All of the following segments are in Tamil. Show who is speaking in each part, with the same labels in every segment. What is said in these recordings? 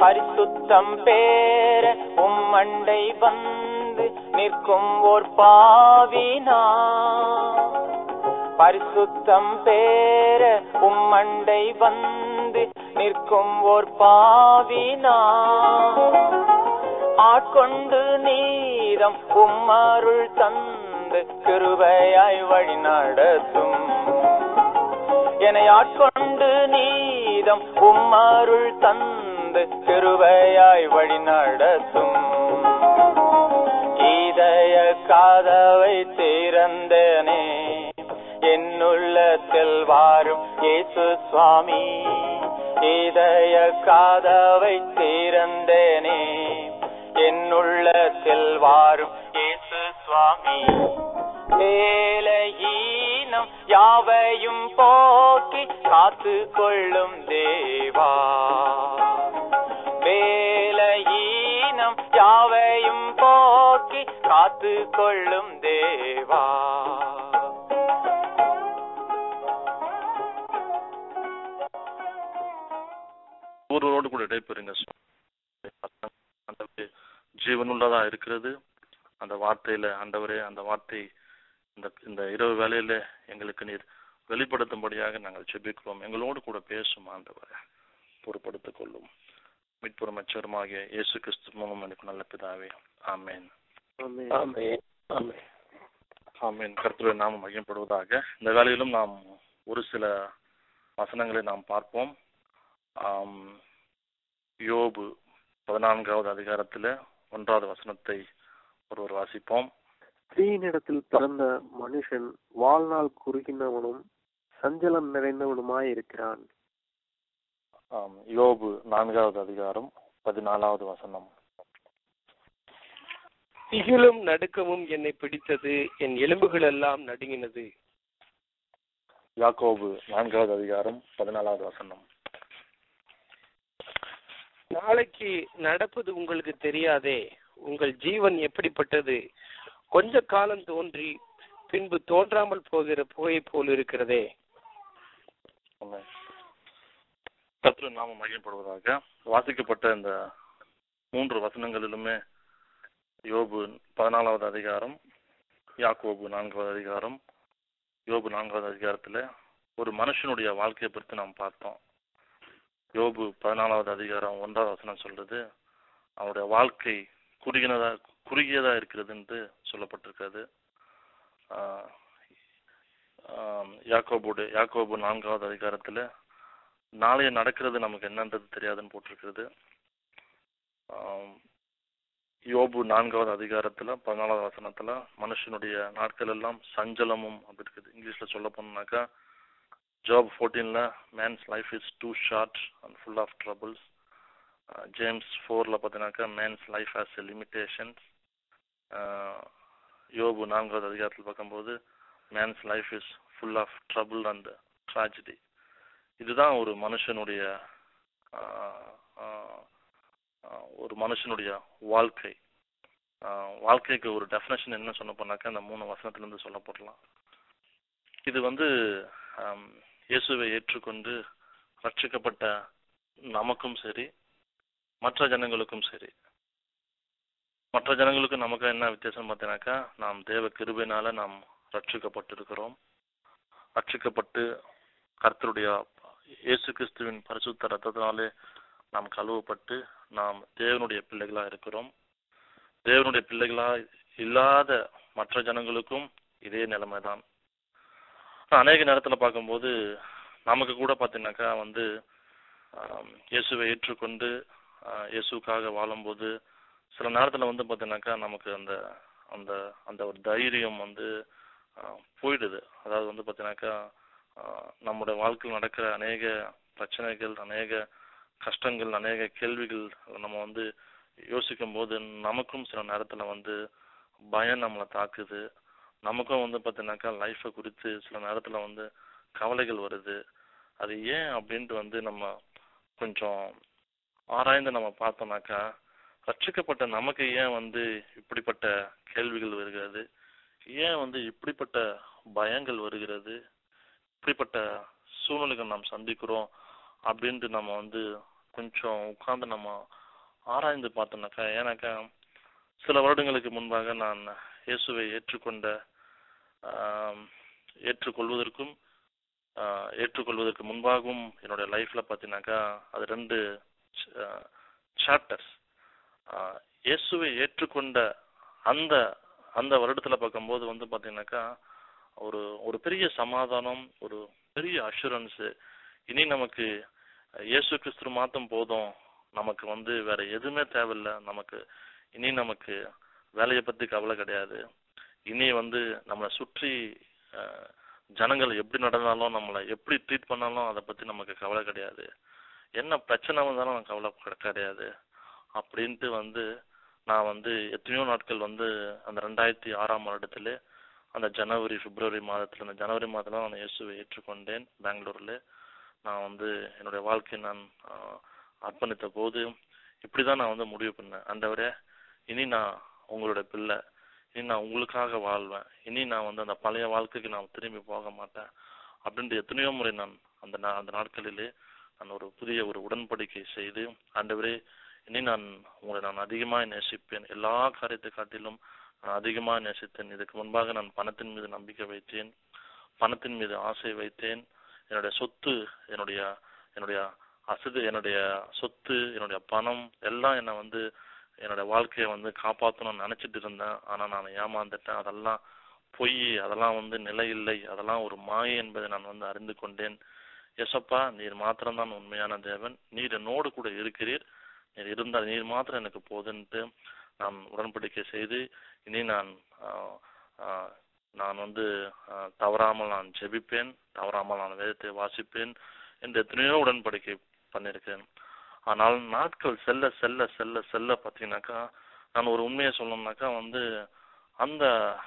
Speaker 1: பரிசுத்தம் பேர உம்மண்டை வந்து நிற்கும் ஓர் பாவினா பரிசுத்தம் பேர உம்மண்டை வந்து நிற்கும் ஓர் பாவினா ஆட்கொண்டு நீதம் உம்மருள் தந்து கிருபையாய் வழி நடத்தும் என்னை ஆட்கொண்டு நீதம் உம்மருள் தந்து கிருபையாய் வழி நடத்தும் இதய காதவை திறந்தனே என்னுள்ளத்தில் வாரும் இயேசு சுவாமி இதய காதவை திறந்தனே என்னுள்ளத்தில் வாரும் இயேசு சுவாமி வேலையீனம் யாவையும் போக்கி காத்து கொள்ளும் தேவா வேலையீனம் யாவையும் போக்கி காத்து கொள்ளும் தேவா
Speaker 2: ஒருவரோடு கூட இடைப்பெறுங்க அந்த ஜீவனுள்ளதா இருக்கிறது அந்த வார்த்தையில ஆண்டவரே அந்த வார்த்தை இந்த இந்த இரவு வேளையில எங்களுக்கு நீர் வெளிப்படுத்தும்படியாக நாங்கள் செபிக்கிறோம் எங்களோடு கூட பேசும் ஆண்டவரே பொறுப்படுத்திக் கொள்ளும் மீட்புறம் அச்சருமாகிய இயேசு கிறிஸ்து மூலம் எனக்கு நல்ல பிதாவே ஆமேன் ஆமீன் கர்த்தருடைய நாமம் மையப்படுவதாக இந்த வேளையிலும் நாம் ஒரு சில வசனங்களை நாம் பார்ப்போம் ஆம், யோபு பதினான்காவது அதிகாரத்துல ஒன்றாவது வசனத்தை ஒருவர் வாசிப்போம்
Speaker 3: ஸ்திரீனிடத்தில் பிறந்த மனுஷன் வாழ்நாள் குறுகினவனும் சஞ்சலம் நிறைந்தவனுமாய் இருக்கிறான்
Speaker 2: ஆம், யோபு நான்காவது அதிகாரம் பதினாலாவது வசனம்
Speaker 4: திகிலும் நடுக்கமும் என்னை பிடித்தது என் எலும்புகள் எல்லாம் நடுங்கினது
Speaker 2: யாக்கோபு நான்காவது அதிகாரம் பதினாலாவது வசனம்
Speaker 4: நாளைக்கு நடப்பது உங்களுக்கு தெரியாதே உங்கள் ஜீவன் எப்படிப்பட்டது கொஞ்ச காலம் தோன்றி பின்பு தோன்றாமல் போகிற புகை போல் இருக்கிறதே
Speaker 2: ஆமென். கர்த்தரு நாமம் மையப்படுவதாக வாசிக்கப்பட்ட இந்த மூன்று வசனங்களிலுமே யோபு பதினாலாவது அதிகாரம் யாக்கோபு நான்காவது அதிகாரம் யோபு நான்காவது அதிகாரத்துல ஒரு மனுஷனுடைய வாழ்க்கையை பற்றி நாம் பார்த்தோம் யோபு பதினாலாவது அதிகாரம் ஒன்றாவது வசனம் சொல்றது அவருடைய வாழ்க்கை குறுகினதா குறுகியதா இருக்கிறது என்று சொல்லப்பட்டிருக்கிறது ஆஹ் ஆம், யாக்கோபுடைய யாக்கோபு நான்காவது அதிகாரத்துல நாளைய நடக்கிறது நமக்கு என்னன்றது தெரியாதுன்னு போட்டிருக்கிறது ஆம், யோபு நான்காவது அதிகாரத்துல பதினாலாவது வசனத்துல மனுஷனுடைய நாட்கள் எல்லாம் சஞ்சலமும் அப்படி இருக்குது இங்கிலீஷ்ல சொல்ல போனோம்னாக்கா ஜாப் ஃபோர்டீன்ல man's life is too short and full of troubles James ஃபோர்ல பார்த்தீங்கன்னாக்கா man's life has a limitations யோபு நான்காவது அதிகாரத்தில் பார்க்கும்போது man's life is full of trouble and tragedy இதுதான் ஒரு மனுஷனுடைய ஆஹ், ஆஹ், ஆஹ், ஒரு மனுஷனுடைய வாழ்க்கை ஆஹ், வாழ்க்கைக்கு ஒரு டெஃபினேஷன் என்ன சொன்ன போனாக்கா அந்த மூணு வசனத்துல இருந்து சொல்ல போடலாம் இது வந்து ஆம், இயேசுவை ஏற்றுக்கொண்டு ரட்சிக்கப்பட்ட நமக்கும் சரி மற்ற ஜனங்களுக்கும் சரி மற்ற ஜனங்களுக்கு நமக்கு என்ன வித்தியாசம் பார்த்தீங்கன்னாக்கா நாம் தேவ கிருபையினால நாம் ரட்சிக்கப்பட்டிருக்கிறோம் ரட்சிக்கப்பட்டு கர்த்தருடைய இயேசு கிறிஸ்துவின் பரிசுத்த ரத்தத்தினாலே நாம் கழுவப்பட்டு நாம் தேவனுடைய பிள்ளைகளா இருக்கிறோம் தேவனுடைய பிள்ளைகளா இல்லாத மற்ற ஜனங்களுக்கும் இதே நிலைமை தான் அநேக நேரத்துல பார்க்கும்போது நமக்கு கூட பார்த்தீங்கன்னாக்கா வந்து ஆம், இயேசுவை ஏற்றுக்கொண்டு ஆஹ், இயேசுக்காக வாழும்போது சில நேரத்துல வந்து பார்த்தீங்கன்னாக்கா நமக்கு அந்த அந்த அந்த ஒரு தைரியம் வந்து ஆஹ், போயிடுது அதாவது வந்து பார்த்தீங்கன்னாக்கா ஆஹ், நம்முடைய வாழ்க்கையில் நடக்கிற அநேக பிரச்சனைகள் அநேக கஷ்டங்கள் அநேக கேள்விகள் நம்ம வந்து யோசிக்கும் போது நமக்கும் சில நேரத்துல வந்து பயம் நம்மளை தாக்குது நமக்கும் வந்து பார்த்தீங்கன்னாக்கா லைஃப்பை குறித்து சில நேரத்துல வந்து கவலைகள் வருது அது ஏன் அப்படின்ட்டு வந்து நம்ம கொஞ்சம் ஆராய்ந்து நம்ம பார்த்தோம்னாக்கா ரட்சிக்கப்பட்ட நமக்கு ஏன் வந்து இப்படிப்பட்ட கேள்விகள் வருகிறது ஏன் வந்து இப்படிப்பட்ட பயங்கள் வருகிறது இப்படிப்பட்ட சூழ்நிலைகள் நாம் சந்திக்கிறோம் அப்படின்ட்டு நம்ம வந்து கொஞ்சம் உட்கார்ந்து நம்ம ஆராய்ந்து பார்த்தோம்னாக்கா ஏன்னாக்கா சில வருடங்களுக்கு முன்பாக நான் இயேசுவை ஏற்றுக்கொண்ட ஆம், ஏற்றுக்கொள்வதற்கும் ஆஹ், ஏற்றுக்கொள்வதற்கு முன்பாகவும் என்னுடைய லைஃப்ல பார்த்தீங்கன்னாக்கா அது ரெண்டு சாப்டர்ஸ் இயேசுவை ஏற்றுக்கொண்ட அந்த அந்த வருடத்துல பார்க்கும்போது வந்து பார்த்தீங்கன்னாக்கா ஒரு ஒரு பெரிய சமாதானம் ஒரு பெரிய அஷூரன்ஸ் இனி நமக்கு இயேசு கிறிஸ்து மாத்தம் போதும் நமக்கு வந்து வேற எதுவுமே தேவையில்லை நமக்கு இனி நமக்கு வேலையை பத்தி கவலை கிடையாது இனி வந்து நம்மளை சுற்றி அஹ், ஜனங்கள் எப்படி நடந்தாலும் நம்மளை எப்படி ட்ரீட் பண்ணாலும் அதை பத்தி நமக்கு கவலை கிடையாது என்ன பிரச்சனை வந்தாலும் எனக்கு கவலை கிடை- கிடையாது அப்படின்ட்டு வந்து நான் வந்து எத்தனையோ நாட்கள் வந்து அந்த ரெண்டாயிரத்தி ஆறாம் வருடத்துல அந்த ஜனவரி பிப்ரவரி மாதத்துல அந்த ஜனவரி மாதத்துல நான் இயேசுவை ஏற்றுக்கொண்டேன் பெங்களூர்ல நான் வந்து என்னுடைய வாழ்க்கையை நான் ஆஹ், அர்ப்பணித்த போது இப்படிதான் நான் வந்து முடிவு பண்ணேன் ஆண்டவரே இனி நான் உங்களுடைய பிள்ளை இனி நான் உங்களுக்காக வாழ்வேன் இனி நான் வந்து அந்த பழைய வாழ்க்கைக்கு நான் திரும்பி போக மாட்டேன் அப்படின்ட்டு எத்தனையோ முறை நான் அந்த நா- அந்த நாட்களிலே நான் ஒரு புதிய ஒரு உடன்படிக்கை செய்து ஆண்டவரே இனி நான் உங்களை நான் அதிகமாக நேசிப்பேன் எல்லா காரியத்தை காட்டிலும் நான் அதிகமாக நேசித்தேன் இதுக்கு முன்பாக நான் பணத்தின் மீது நம்பிக்கை வைத்தேன் பணத்தின் மீது ஆசை வைத்தேன் என்னுடைய சொத்து என்னுடைய என்னுடைய அசது என்னுடைய சொத்து என்னுடைய பணம் எல்லாம் என்னை வந்து என்னோட வாழ்க்கையை வந்து காப்பாற்றணும்னு நினைச்சிட்டு இருந்தேன் ஆனா நான் ஏமாந்துட்டேன் அதெல்லாம் பொய் அதெல்லாம் வந்து நிலை இல்லை அதெல்லாம் ஒரு மாயை என்பதை நான் வந்து அறிந்து கொண்டேன் எசப்பா நீர் மாத்திரம்தான் உண்மையான தேவன் நீர் என்னோடு கூட இருக்கிறீர் நீர் இருந்தால் நீர் மாத்திரம் எனக்கு போதுன்ட்டு நான் உடன்படிக்கை செய்து இனி நான் ஆஹ், ஆஹ், நான் வந்து ஆஹ், தவறாமல் நான் ஜெபிப்பேன் தவறாமல் நான் வேதத்தை வாசிப்பேன் என்று எத்தனையோ உடன்படிக்கை பண்ணியிருக்கேன் ஆனால் நாட்கள் செல்ல செல்ல செல்ல செல்ல பார்த்தீங்கன்னாக்கா நான் ஒரு உண்மையை சொல்லணும்னாக்கா வந்து அந்த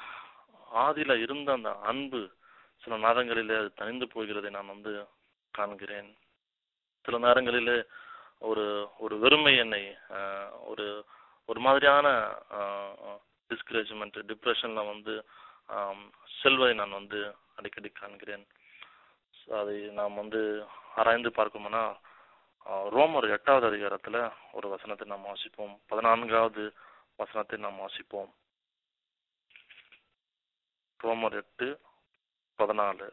Speaker 2: ஆதியில இருந்த அந்த அன்பு சில நேரங்களிலே அது தணிந்து போகிறதை நான் வந்து காண்கிறேன் சில நேரங்களிலே ஒரு ஒரு வெறுமை என்னை ஆஹ், ஒரு ஒரு மாதிரியான டிஸ்கரேஜ்மெண்ட் டிப்ரெஷன்ல வந்து ஆம், செல்வதை நான் வந்து அடிக்கடி காண்கிறேன் So, அதை நாம் வந்து ஆராய்ந்து பார்க்கணும்னா ஆஹ், ரோமர் எட்டாவது அதிகாரத்துல ஒரு வசனத்தை நாம் வாசிப்போம் பதினான்காவது வசனத்தை நாம் வாசிப்போம் ரோமர் எட்டு பதினாலு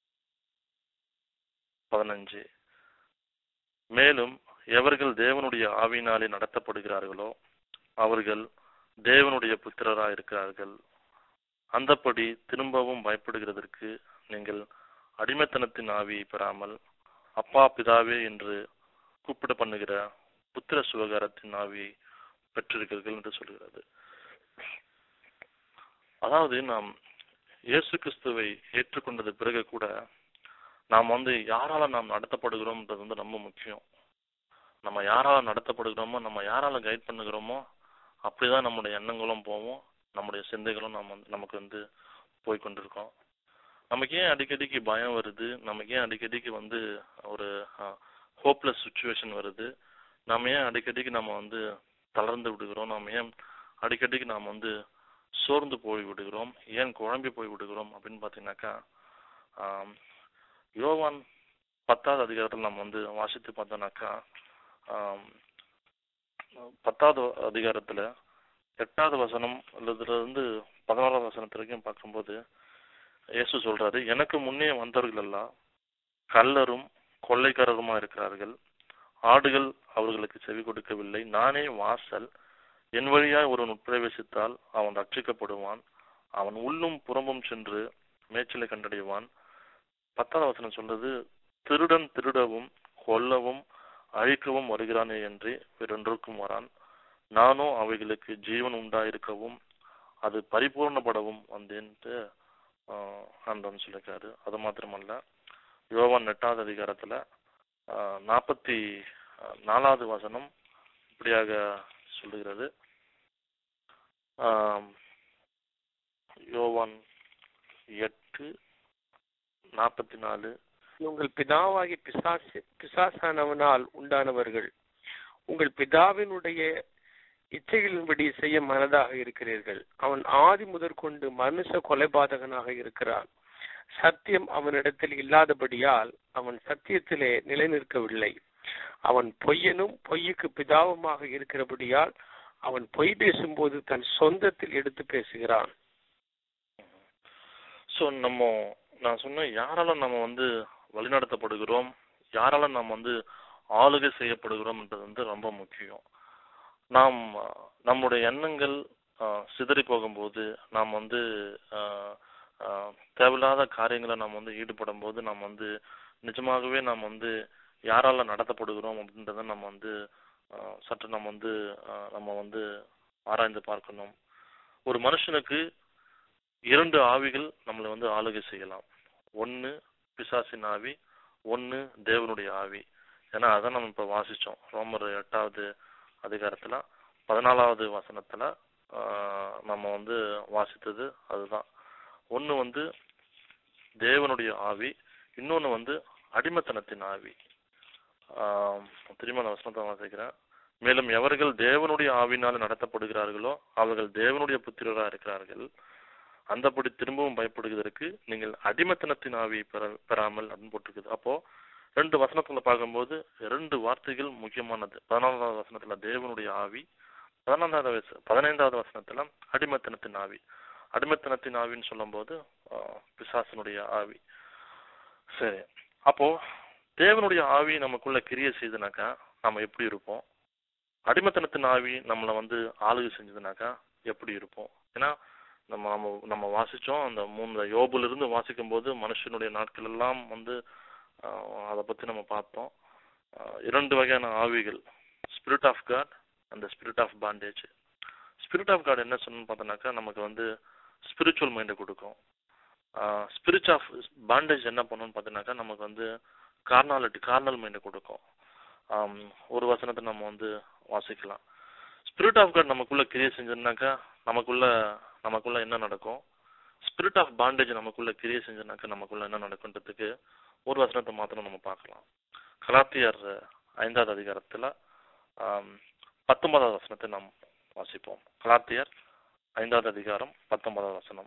Speaker 2: பதினஞ்சு மேலும் எவர்கள் தேவனுடைய ஆவியினாலே நடத்தப்படுகிறார்களோ அவர்கள் தேவனுடைய புத்திரராய் இருக்கிறார்கள் அந்தப்படி திரும்பவும் பயப்படுகிறதற்கு நீங்கள் அடிமைத்தனத்தின் ஆவியை பெறாமல் அப்பா பிதாவே என்று கூப்பிட பண்ணுகிற புத்திர சுவகாரத்தின் ஆவியை பெற்றிருக்கிறீர்கள் என்று சொல்கிறது அதாவது நாம் இயேசு கிறிஸ்துவை ஏற்றுக்கொண்டது பிறகு கூட நாம் வந்து யாரால நாம் நடத்தப்படுகிறோம்ன்றது வந்து ரொம்ப முக்கியம் நம்ம யாரால நடத்தப்படுகிறோமோ நம்ம யாரால கைட் பண்ணுகிறோமோ அப்படிதான் நம்முடைய எண்ணங்களும் போவோம் நம்முடைய சிந்தைகளும் நம்ம வந்து நமக்கு வந்து போய் கொண்டிருக்கோம் நமக்கு ஏன் அடிக்கடிக்கு பயம் வருது நமக்கு ஏன் அடிக்கடிக்கு வந்து ஒரு ஹோப்லெஸ் சுச்சுவேஷன் வருது நம்ம ஏன் அடிக்கடிக்கு நம்ம வந்து தளர்ந்து விடுகிறோம் நம்ம ஏன் அடிக்கடிக்கு நாம் வந்து சோர்ந்து போய் விடுகிறோம் ஏன் குழம்பி போய் விடுகிறோம் அப்படின்னு பார்த்தீங்கன்னாக்கா ஆம், யோவான் பத்தாவது அதிகாரத்தில் நம்ம வந்து வாசித்து பார்த்தோம்னாக்கா ஆம், பத்தாவது அதிகாரத்துல எட்டாவது வசனம் அல்லதுல இருந்து பதினோராவது வசனத்து வரைக்கும் பார்க்கும்போது இயேசு சொல்றாரு எனக்கு முன்னே வந்தவர்கள் எல்லாம் கள்ளரும் கொள்ளைக்காரருமா இருக்கிறார்கள் ஆடுகள் அவர்களுக்கு செவி கொடுக்கவில்லை நானே வாசல் என் வழியாய் ஒருவன் உட்பிரவேசித்தால் அவன் ரட்சிக்கப்படுவான் அவன் உள்ளும் புறம்பும் சென்று மேய்ச்சலை கண்டடைவான் பத்தாவது வசனம் சொல்றது திருடன் திருடவும் கொல்லவும் அழிக்கவும் வருகிறானே என்று வேறொன்றுக்கும் வரான் நானோ அவைகளுக்கு ஜீவன் உண்டாயிருக்கவும் அது பரிபூர்ணப்படவும் வந்தேன்ட்டு ஆஹ் ஆண்டவன் சொல்லியிருக்காரு அது மாத்திரமல்ல யோவான் எட்டாவது அதிகாரத்துல ஆஹ் நாற்பத்தி ஆஹ் நாலாவது வசனம் இப்படியாக சொல்லுகிறது ஆம், யோவான் எட்டு நாற்பத்தி நாலு
Speaker 4: உங்கள் பிதாவாகி பிசாசு பிசாசானவனால் உண்டானவர்கள் உங்கள் பிதாவினுடைய இச்சைகளின்படி செய்ய மனதாக இருக்கிறீர்கள் அவன் ஆதி முதற்கொண்டு மனுஷ கொலைபாதகனாக இருக்கிறான் சத்தியம் அவனிடத்தில் இல்லாதபடியால் அவன் சத்தியத்திலே நிலைநிற்கவில்லை அவன் பொய்யனும் பொய்யுக்கு பிதாவுமாக இருக்கிறபடியால் அவன் பொய் பேசும்போது தன் சொந்தத்தில் எடுத்து பேசுகிறான்
Speaker 2: ஸோ நம்ம நான் சொன்ன யாரால நம்ம வந்து வழிநடத்தப்படுகிறோம் யாரால நாம் வந்து ஆளுகை செய்யப்படுகிறோம்ன்றது வந்து ரொம்ப முக்கியம் நாம் அஹ், நம்முடைய எண்ணங்கள் அஹ், சிதறி போகும்போது நாம் வந்து அஹ், அஹ், தேவையில்லாத காரியங்களை நாம் வந்து ஈடுபடும் போது நாம் வந்து நிஜமாகவே நாம் வந்து யாரால நடத்தப்படுகிறோம் அப்படின்றத நம்ம வந்து அஹ், சற்று நம்ம வந்து அஹ், நம்ம வந்து ஆராய்ந்து பார்க்கணும் ஒரு மனுஷனுக்கு இரண்டு ஆவிகள் நம்மளை வந்து ஆளுகை செய்யலாம் ஒன்னு பிசாசின் ஆவி ஒன்னு தேவனுடைய ஆவி ஏன்னா அதான் நம்ம இப்ப வாசிச்சோம் ரோமர் எட்டாவது அதிகாரத்துல பதினாலாவது வசனத்துல ஆஹ், நம்ம வந்து வாசித்தது அதுதான் ஒன்னு வந்து தேவனுடைய ஆவி இன்னொன்னு வந்து அடிமைத்தனத்தின் ஆவி ஆஹ், திரும்ப அந்த வசனத்தை வாசிக்கிறேன் மேலும் எவர்கள் தேவனுடைய ஆவினால் நடத்தப்படுகிறார்களோ அவர்கள் தேவனுடைய புத்திரராக இருக்கிறார்கள் அந்தபடி திரும்பவும் பயப்படுவதற்கு நீங்கள் அடிமைத்தனத்தின் ஆவியை பெற பெறாமல் அப்படின்னு போட்டிருக்குது அப்போ ரெண்டு வசனத்துல பார்க்கும்போது ரெண்டு வார்த்தைகள் முக்கியமானது பதினாலாவது வசனத்துல தேவனுடைய ஆவி பதினாலாவது வயசு பதினைந்தாவது வசனத்துல அடிமைத்தனத்தின் ஆவி அடிமைத்தனத்தின் ஆவின்னு சொல்லும்போது ஆஹ், பிசாசனுடைய ஆவி சரி அப்போ தேவனுடைய ஆவி நமக்குள்ள கிரிய செய்துனாக்கா நம்ம எப்படி இருப்போம் அடிமைத்தனத்தின் ஆவி நம்மளை வந்து ஆளுகை செஞ்சதுனாக்கா எப்படி இருப்போம் ஏன்னா நம்ம நம்ம நம்ம வாசிச்சோம் அந்த மூணு யோபுல இருந்து வாசிக்கும் போது மனுஷனுடைய நாட்கள் எல்லாம் வந்து ஆஹ், அதை பத்தி நம்ம பார்த்தோம் ஆஹ், இரண்டு வகையான ஆவிகள் ஸ்பிரிட் ஆஃப் காட் அந்த spirit of bondage spirit of God என்ன சொல்லணும்னு பார்த்தோம்னாக்கா நமக்கு வந்து ஸ்பிரிச்சுவல் மைண்டை கொடுக்கும் ஸ்பிரிட் ஆஃப் பாண்டேஜ் என்ன பண்ணுன்னு பார்த்தீங்கன்னாக்கா நமக்கு வந்து கார்னாலிட்டி கார்னல் மைண்டை கொடுக்கும் ஆம், ஒரு வசனத்தை நம்ம வந்து வாசிக்கலாம் ஸ்பிரிட் ஆஃப் காட் நமக்குள்ள கிரியை செஞ்சதுனாக்கா நமக்குள்ள நமக்குள்ள என்ன நடக்கும் ஸ்பிரிட் ஆஃப் பாண்டேஜ் நமக்குள்ள கிரியை செஞ்சதுனாக்கா நமக்குள்ள என்ன நடக்குன்றதுக்கு ஒரு வசனத்தை மாத்திரம் நம்ம பார்க்கலாம் கலாத்தியர் ஐந்தாவது அதிகாரத்துல ஆம், பத்தொன்பதாவது வசனத்தை நாம் வாசிப்போம் கலாத்தியர் ஐந்தாவது அதிகாரம் பத்தொன்பதாவது வசனம்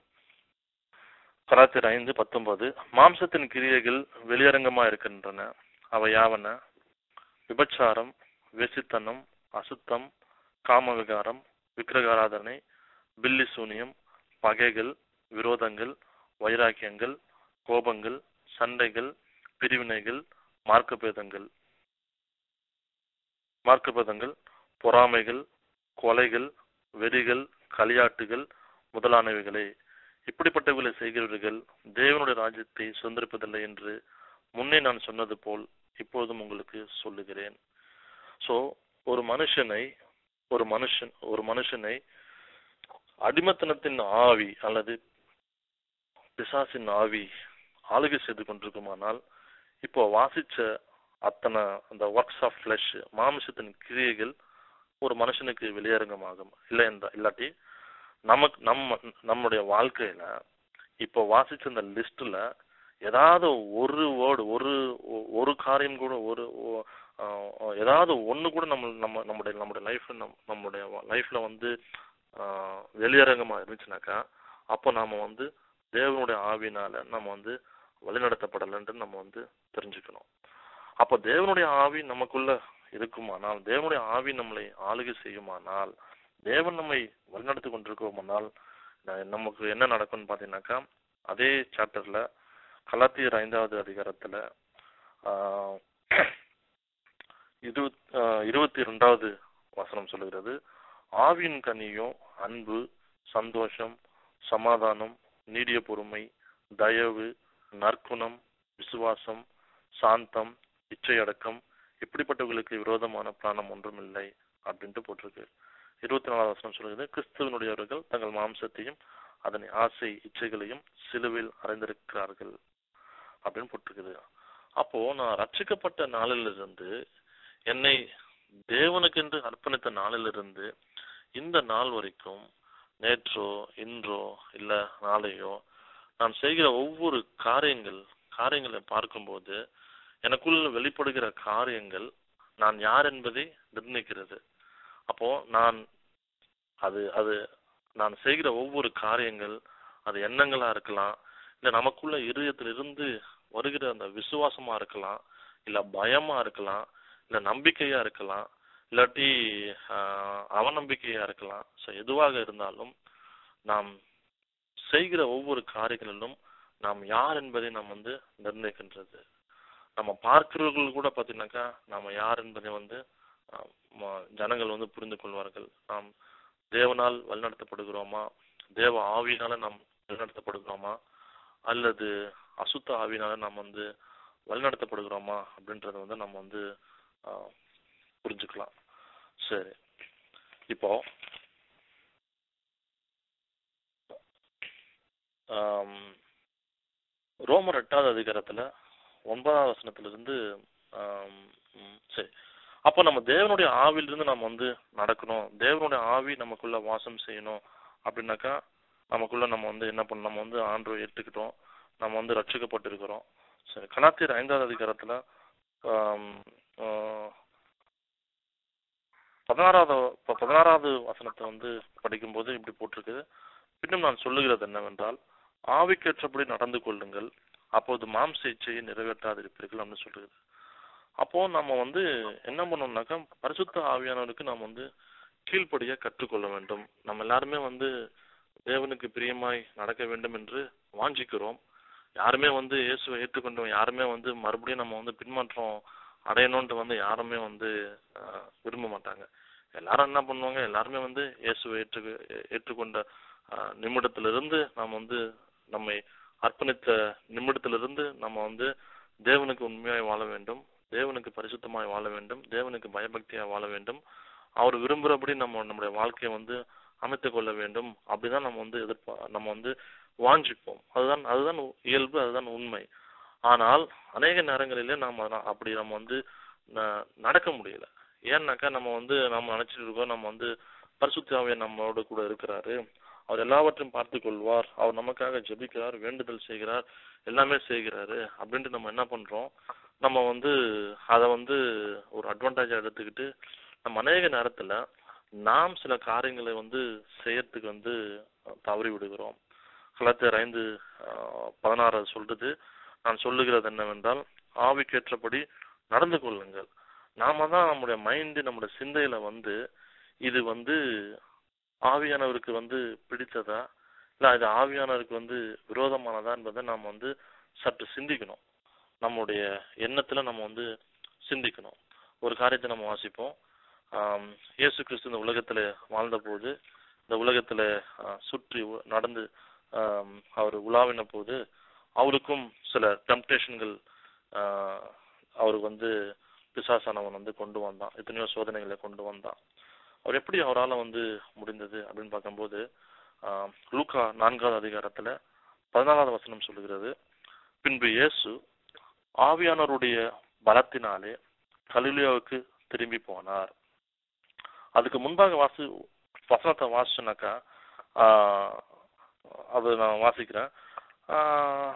Speaker 2: கலாத்தியர் ஐந்து பத்தொன்பது மாம்சத்தின் கிரியைகள் வெளியரங்கமா இருக்கின்றன அவை யாவன விபச்சாரம் வெசித்தனம் அசுத்தம் காமவிகாரம் விக்கிரகாராதனை பில்லி சூனியம் பகைகள் விரோதங்கள் வைராக்கியங்கள் கோபங்கள் சண்டைகள் பிரிவினைகள் மார்க்கபேதங்கள் மார்க்கபேதங்கள் பொறாமைகள் கொலைகள் வெறிகள் களியாட்டுகள் முதலானவைகளே இப்படிப்பட்டவர்களை செய்கிறவர்கள் தேவனுடைய ராஜ்யத்தை சுதந்திரிப்பதில்லை என்று முன்னே நான் சொன்னது போல் இப்பொழுதும் உங்களுக்கு சொல்லுகிறேன் சோ ஒரு மனுஷனை ஒரு மனுஷன் ஒரு மனுஷனை அடிமத்தனத்தின் ஆவி அல்லது பிசாசின் ஆவி ஆளுகை செய்து கொண்டிருக்குமானால் இப்போ வாசிச்ச அத்தனை அந்த ஒர்க்ஸ் ஆஃப் ஃபிளஷ் மாமிசத்தின் கிரியைகள் ஒரு மனுஷனுக்கு வெளியரங்கமாகும் இல்லை என்றா இல்லாட்டி நமக்கு நம்ம நம்முடைய வாழ்க்கையில இப்போ வாசிச்ச அந்த லிஸ்ட்ல ஏதாவது ஒரு வேர்டு ஒரு ஒரு காரியம் கூட ஒரு ஒ- ஆஹ் ஏதாவது ஒண்ணு கூட நம்ம நம்ம நம்முடைய நம்முடைய லைஃப்ல நம் நம்முடைய லைஃப்ல வந்து ஆஹ் வெளியரங்கமா இருந்துச்சுனாக்கா அப்போ நாம வந்து தேவனுடைய ஆவினால நம்ம வந்து வழிநடத்தப்படலைன்ட்டு நம்ம வந்து தெரிஞ்சுக்கணும் அப்போ தேவனுடைய ஆவி நமக்குள்ள இருக்குமானால் தேவனுடைய ஆவி நம்மளை ஆளுகை செய்யுமானால் தேவன் நம்மை வழிநடத்தி கொண்டிருக்கோமானால் ந- நமக்கு என்ன நடக்கும்னு பாத்தீங்கன்னாக்கா அதே சாப்டர்ல கலாத்தியர் ஐந்தாவது அதிகாரத்துல ஆஹ் இருபத் ஆஹ் இருபத்தி இரண்டாவது வசனம் சொல்லுகிறது ஆவியின் கனியும் அன்பு சந்தோஷம் சமாதானம் நீடிய பொறுமை தயவு நற்குணம் விசுவாசம் சாந்தம் இச்சையடக்கம் இப்படிப்பட்டவர்களுக்கு விரோதமான பிராணம் ஒன்றும் இல்லை அப்படின்ட்டு போட்டிருக்கு இருபத்தி நாலாவது வசனம் சொல்லுகிறது கிறிஸ்துவனுடையவர்கள் தங்கள் மாம்சத்தையும் அதன் ஆசை இச்சைகளையும் சிலுவையில் அறைந்திருக்கிறார்கள் அப்படின்னு போட்டிருக்குது அப்போ நான் ரட்சிக்கப்பட்ட நாளிலிருந்து என்னை தேவனுக்கென்று அர்ப்பணித்த நாளிலிருந்து இந்த நாள் வரைக்கும் நேற்றோ இன்றோ இல்ல நாளையோ நான் செய்கிற ஒவ்வொரு காரியங்கள் காரியங்களை பார்க்கும்போது எனக்குள்ள வெளிப்படுகிற காரியங்கள் நான் யார் என்பதை நிர்ணயிக்கிறது அப்போ நான் அது அது நான் செய்கிற ஒவ்வொரு காரியங்கள் அது எண்ணங்களா இருக்கலாம் இல்ல நமக்குள்ள இருதயத்திலிருந்து வருகிற அந்த விசுவாசமா இருக்கலாம் இல்ல பயமா இருக்கலாம் இல்ல நம்பிக்கையா இருக்கலாம் இல்லாட்டி ஆஹ், அவநம்பிக்கையா இருக்கலாம் ஸோ எதுவாக இருந்தாலும் நாம் செய்கிற ஒவ்வொரு காரியங்களிலும் நாம் யார் என்பதை நாம் வந்து நிர்ணயிக்கின்றது நம்ம பார்க்கிறவர்கள் கூட பார்த்தீங்கன்னாக்கா நாம யார் என்பதை வந்து ஆஹ், ம- ஜனங்கள் வந்து புரிந்து கொள்வார்கள் நாம் தேவனால் வழிநடத்தப்படுகிறோமா தேவ ஆவியினால நாம் வழிநடத்தப்படுகிறோமா அல்லது அசுத்த ஆவியினால நாம் வந்து வழிநடத்தப்படுகிறோமா அப்படின்றத வந்து நம்ம வந்து ஆஹ், புரிஞ்சுக்கலாம் சரி இப்போ ஆம், ரோமர் எட்டாவது அதிகாரத்துல ஒன்பதாம் வசனத்திலிருந்து ஆம், ம், சரி அப்போ நம்ம தேவனுடைய ஆவிலிருந்து நம்ம வந்து நடக்கணும் தேவனுடைய ஆவி நமக்குள்ள வாசம் செய்யணும் அப்படின்னாக்கா நமக்குள்ள நம்ம வந்து என்ன பண்ணணும் நம்ம வந்து ஆண்டவரை ஏற்றுக்கிட்டோம் நம்ம வந்து ரட்சிக்கப்பட்டிருக்கிறோம் சரி கலாத்தியர் ஐந்தாவது அதிகாரத்துல ஆம், ஆ, பதினாறாவது ப- பதினாறாவது வசனத்தை வந்து படிக்கும்போது இப்படி போட்டிருக்குது பின்னும் நான் சொல்லுகிறது என்னவென்றால் ஆவிக்கேற்றபடி நடந்து கொள்ளுங்கள் அப்போது மாம்ச இச்சையை நிறைவேற்றாதிருப்பீர்கள் அப்படின்னு சொல்லுது அப்போ நம்ம வந்து என்ன பண்ணோம்னாக்கா பரிசுத்த ஆவியானவருக்கு நாம் வந்து கீழ்ப்படிய கற்றுக்கொள்ள வேண்டும் நம்ம எல்லாருமே வந்து தேவனுக்கு பிரியமாய் நடக்க வேண்டும் என்று வாஞ்சிக்கிறோம் யாருமே வந்து இயேசுவை ஏற்றுக்கொண்டவங்க யாருமே வந்து மறுபடியும் நம்ம வந்து பின்மாற்றம் அடையணும்ன்ட்டு வந்து யாருமே வந்து ஆஹ், விரும்ப மாட்டாங்க எல்லாரும் என்ன பண்ணுவாங்க எல்லாருமே வந்து இயேசுவை ஏற்று ஏற்றுக்கொண்ட ஆஹ், நிமிடத்திலிருந்து நாம் வந்து நம்மை அர்ப்பணித்த நிமிடத்திலிருந்து நம்ம வந்து தேவனுக்கு உண்மையாய் வாழ வேண்டும் தேவனுக்கு பரிசுத்தமாய் வாழ வேண்டும் தேவனுக்கு பயபக்தியாய் வாழ வேண்டும் அவர் விரும்புகிறபடி நம்ம நம்முடைய வாழ்க்கையை வந்து அமைத்துக் கொள்ள வேண்டும் அப்படிதான் நம்ம வந்து எதிர்ப்பா நம்ம வந்து வாஞ்சிப்போம் அதுதான் அதுதான் இயல்பு அதுதான் உண்மை ஆனால் அநேக நேரங்களிலே நாம் அத- அப்படி நம்ம வந்து ந- நடக்க முடியல ஏன்னாக்கா நம்ம வந்து நம்ம நினைச்சிட்டு இருக்கோம் நம்ம வந்து பரிசுத்தாவே நம்மளோட கூட இருக்கிறாரு அவர் எல்லாவற்றையும் பார்த்து கொள்வார் அவர் நமக்காக ஜெபிக்கிறார் வேண்டுதல் செய்கிறார் எல்லாமே செய்கிறாரு அப்படின்ட்டு நம்ம என்ன பண்றோம் நம்ம வந்து அதை வந்து ஒரு அட்வான்டேஜா எடுத்துக்கிட்டு நம்ம அநேக நேரத்துல நாம் சில காரியங்களை வந்து செய்யறதுக்கு வந்து அஹ், தவறி விடுகிறோம் கலாத்தியர் ஐந்து அஹ், பதினாறு அது சொல்றது நான் சொல்லுகிறது என்னவென்றால் ஆவிக்கேற்றபடி நடந்து கொள்ளுங்கள் நாம தான் நம்முடைய மைண்டு நம்முடைய சிந்தையில வந்து இது வந்து ஆவியானவருக்கு வந்து பிடித்ததா இல்ல இது ஆவியானவருக்கு வந்து விரோதமானதா என்பதை நாம் வந்து சற்று சிந்திக்கணும் நம்முடைய எண்ணத்துல நம்ம வந்து சிந்திக்கணும் ஒரு காரியத்தை நம்ம வாசிப்போம் ஆம், இயேசு கிறிஸ்து இந்த உலகத்துல வாழ்ந்த போது இந்த உலகத்துல ஆஹ், சுற்றி உ- நடந்து ஆம், அவர் உலாவின போது அவருக்கும் சில டெம்டேஷன்கள் அவருக்கு வந்து பிசாசானவன் வந்து கொண்டு வந்தான் எத்தனையோ சோதனைகளை கொண்டு வந்தான் அவர் எப்படி அவரால வந்து முடிந்தது அப்படின்னு பார்க்கும்போது ஆஹ், லூக்கா நான்காவது அதிகாரத்துல பதினாலாவது வசனம் சொல்லுகிறது பின்பு இயேசு ஆவியானவருடைய பலத்தினாலே கலிலியாவுக்கு திரும்பி போனார் அதுக்கு முன்பாக வாசி வசனத்தை வாசிச்சோன்னாக்கா ஆஹ், அது நான் வாசிக்கிறேன் ஆஹ்,